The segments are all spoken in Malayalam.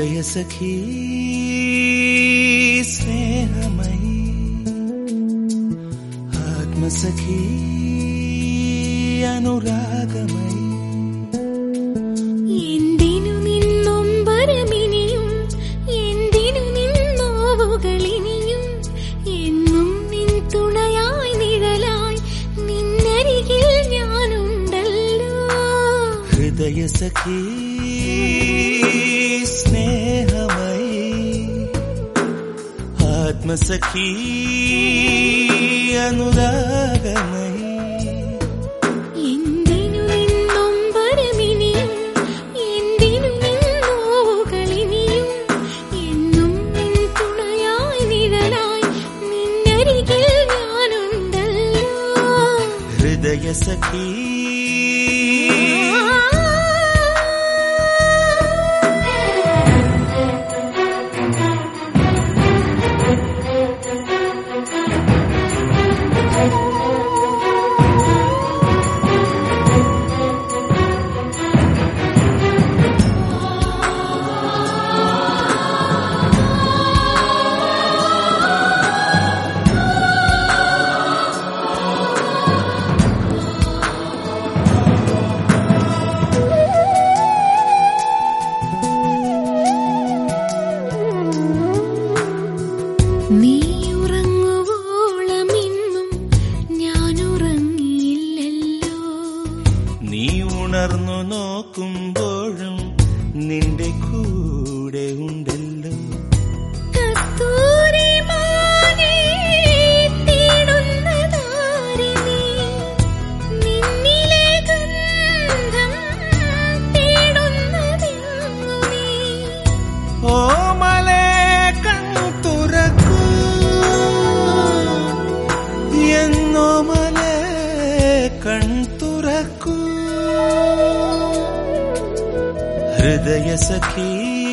ഹൃദയസഖീ സ്നേഹമയി ആത്മസഖീ അനുരാഗമയി എന്തിനു നിന്നും പരമിനിയും എന്തിനു നിന്നോവുകളിനിയും എന്നും നിൻ തുണയായി നിഴലായി നിന്നരികിൽ ഞാനുണ്ടല്ലോ ഹൃദയസഖീ സ്നേഹമയി ആത്മസഖീ അനുരാഗമയി എന്തിനു നിന്നും പരമിനിയും എന്തിനു നിന്നോവുകളിനിയും എന്നും നിൻ തുണയായി നിഴലായി നിന്നരികിൽ ഞാനുണ്ടല്ലോ ഹൃദയസഖീ നീ ഉറങ്ങുവോളം ഇന്നും ഞാൻ ഉറങ്ങിയില്ലല്ലോ നീ ഉണർന്നു നോക്കുമ്പോഴും നിന്റെ കൂടെ ഉണ്ടല്ലോ കസ്തൂരി മാനേ തേടുന്നതാരെ നീ നിന്നിലെ ഗന്ധം തേടുന്നതെങ്ങു നീ ഓമലേ കൺ തുറക്കൂ എന്നോമലേ കൺ തുറക്കൂ ഹൃദയസഖീ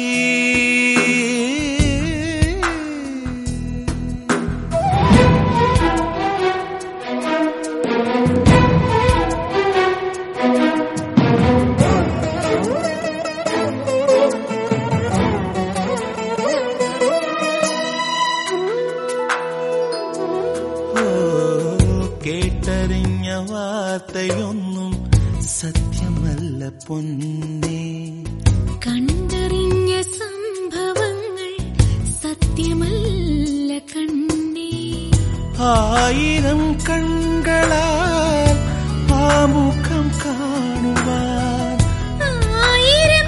ഓ, കേട്ടറിഞ്ഞ വാർത്തയൊന്നും സത്യമല്ല പൊന്നേ കണ്ടറിഞ്ഞ സംഭവങ്ങൾ സത്യമല്ല കണ്ണേ ആയിരം കൺകളാൽ ആ മുഖം കാണുവാൻ ആയിരം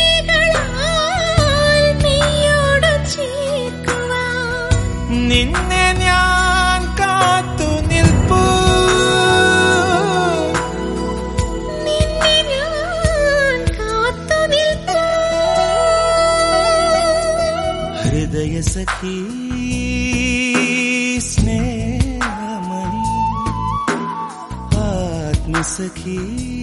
കൈകളാൽ നീയോട് ചേർക്കുവാൻ നിന്നെ ഞാൻ കാത്തു നിൽപ്പൂ നിന്നെ ഞാൻ കാത്തു നിൽപ്പൂ ഹൃദയസഖീ സ്നേഹമണി ആത്മസഖീ